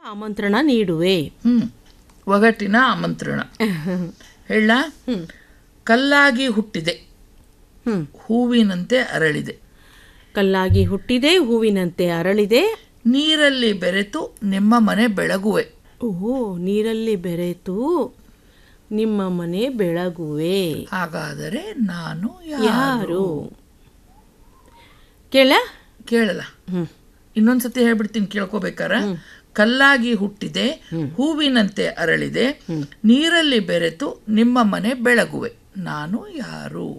ಆಮಂತ್ರಣ ನೀಡುವೆ ಹ್ಮ್ ಒಗಟಿನ ಆಮಂತ್ರಣ ಹೇಳ ಕಲ್ಲಾಗಿ ಹುಟ್ಟಿದೆ ಹ್ಮ್ ಹೂವಿನಂತೆ ಅರಳಿದೆ ಕಲ್ಲಾಗಿ ಹುಟ್ಟಿದೆ ಹೂವಿನಂತೆ ಅರಳಿದೆ ನೀರಲ್ಲಿ ಬೆರೆತು ನಿಮ್ಮ ಮನೆ ಬೆಳಗುವೆ ಓ ನೀರಲ್ಲಿ ಬೆರೆತು ನಿಮ್ಮ ಮನೆ ಬೆಳಗುವೆ ಹಾಗಾದರೆ ನಾನು ಯಾರು ಯಾರು ಕೇಳ ಕೇಳಲ್ಲ ಹ್ಮ್ ಇನ್ನೊಂದ್ಸತಿ ಹೇಳ್ಬಿಡ್ತೀನಿ ಕೇಳ್ಕೊಬೇಕಾರ ಕಲ್ಲಾಗಿ ಹುಟ್ಟಿದೆ ಹೂವಿನಂತೆ ಅರಳಿದೆ ನೀರಲ್ಲಿ ಬೆರೆತು ನಿಮ್ಮ ಮನೆ ಬೆಳಗುವೆ ನಾನು ಯಾರು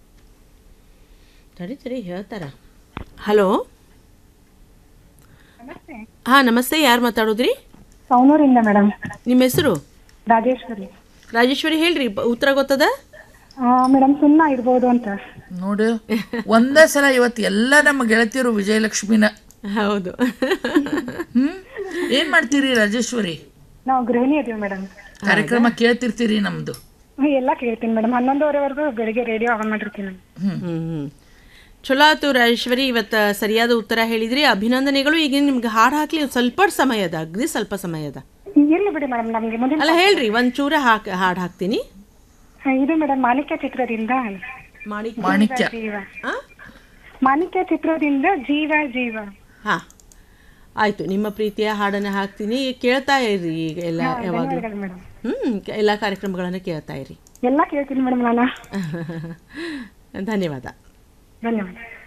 ಸರಿ ಸರಿ ಹೇಳ್ತಾರ ಹಲೋ ಹಾ ನಮಸ್ತೆ ಯಾರು ಮಾತಾಡೋದ್ರಿ ಸೌನೂರಿಂದ ಮೇಡಮ್ ನಿಮ್ಮ ಹೆಸರು ರಾಜೇಶ್ವರಿ ರಾಜೇಶ್ವರಿ ಹೇಳ್ರಿ ಬ- ಉತ್ತರ ಗೊತ್ತದ ಮೇಡಮ್ ಸುಮ್ಮನ ಇರ್ಬೋದು ಅಂತ ನೋಡು ಒಂದೇ ಸಲ ಇವತ್ತು ಎಲ್ಲ ನಮ್ಮ ಗೆಳತಿಯರು ವಿಜಯಲಕ್ಷ್ಮಿನ ಹೌದು ಹ್ಮ್ ಏನ್ ಮಾಡ್ತೀರಿ ರಾಜೇಶ್ವರಿ ನಾವು ಗೃಹಿಣಿ ಇದೀವಿ ಮೇಡಮ್ ಕಾರ್ಯಕ್ರಮ ಕೇಳ್ತಿರ್ತೀರಿ ನಮ್ದು ಎಲ್ಲ ಕೇಳ್ತೀನಿ ಮೇಡಮ್ ಹನ್ನೊಂದುವರೆವರೆಗೂ ಬೆಳಿಗ್ಗೆ ರೇಡಿಯೋ ಆನ್ ಮಾಡಿರ್ತೀನಿ ಹ್ಮ್ ಹ್ಮ್ ಚಲೋ ಆತು ರಾಜೇಶ್ವರಿ ಇವತ್ತು ಸರಿಯಾದ ಉತ್ತರ ಹೇಳಿದ್ರಿ ಅಭಿನಂದನೆಗಳು ಈಗ ನಿಮ್ಗೆ ಹಾಡು ಹಾಕ್ಲಿ ಒಂದ್ ಸ್ವಲ್ಪ ಸಮಯ ಅದ ಅಗದಿ ಸ್ವಲ್ಪ ಸಮಯ ಅದ ಎಲ್ಲಿ ಬಿಡಿ ಮೇಡಮ್ ನಮ್ಗೆ ಮುಂದಿನ ಅಲ್ಲ ಹೇಳ್ರಿ ಒಂದ್ ಚೂರ ಹಾಕ್ ಹಾಡು ಹಾಕ್ತೀನಿ ಹಾ, ಇದು ಮೇಡಮ್ ಮಾಣಿಕ್ಯ ಚಿತ್ರದಿಂದ ಮಾಡಿ ಮಾಣಿಕ್ಯ ಜೀವ ಆ? ಮಾಣಿಕ್ಯ ಚಿತ್ರದಿಂದ ಜೀವ ಜೀವ ಹಾ ಆಯ್ತು ನಿಮ್ಮ ಪ್ರೀತಿಯ ಹಾಡನ್ನ ಹಾಕ್ತೀನಿ ಕೇಳ್ತಾ ಇರ್ರಿ ಈಗ ಎಲ್ಲ ಯಾವಾಗಲೂ ಧನ್ಯವಾದಗಳು ಮೇಡಮ್ ಹ್ಮ್ ಎಲ್ಲ ಕಾರ್ಯಕ್ರಮಗಳನ್ನ ಕೇಳ್ತಾ ಇರಿ ಎಲ್ಲ ಕೇಳ್ತೀನಿ ಮೇಡಮ್ ನಾನು ಧನ್ಯವಾದ ಧನ್ಯವಾದ